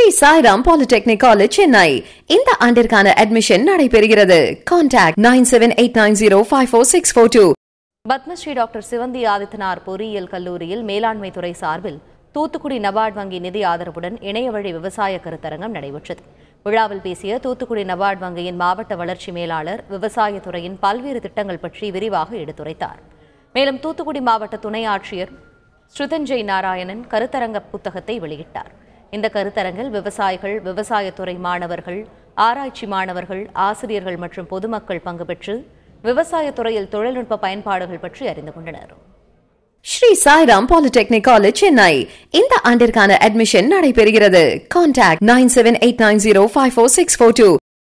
Sri Sairam polytechnic college Chennai இந்த ஆண்டிற்கான admission நடைபெறுகிறது contact nine seven eight nine zero five four six four two Padmashri doctor Sivanthi Adithanar பொறியியல் கல்லூரியில் மேலாண்மை துறை சார்பில் தூத்துக்குடி நபார்டு வங்கி நிதி ஆதரவுடன் இணைய வழி விவசாய கருத்தரங்கம் நடைபெற்றது விழாவில் பேசிய தூத்துக்குடி நபார்டு வங்கியின் மாவட்ட வளர்ச்சி மேலாளர் விவசாயத்துறையின் பல்வேறு திட்டங்கள் பற்றி விரிவாக எடுத்துரைத்தார் மேலும் தூத்துக்குடி மாவட்ட துணை ஆட்சியர் ஸ்ருதஞ்சய் நாராயணன் கருத்தரங்க புத்தகத்தை வெளியிட்டார் இந்த கருத்தரங்கில் விவசாயிகள் விவசாயத்துறை மாணவர்கள் ஆராய்ச்சி மாணவர்கள் ஆசிரியர்கள் மற்றும் பொதுமக்கள் பங்கு பெற்று விவசாயத்துறையில் தொழில்நுட்ப பயன்பாடுகள் பற்றி அறிந்து கொண்டனர் ஸ்ரீ சாய்ராம் பாலிடெக்னிக் காலேஜ் சென்னை இந்த ஆண்டிற்கான அட்மிஷன் நடைபெறுகிறது contact nine seven eight nine zero five four six four two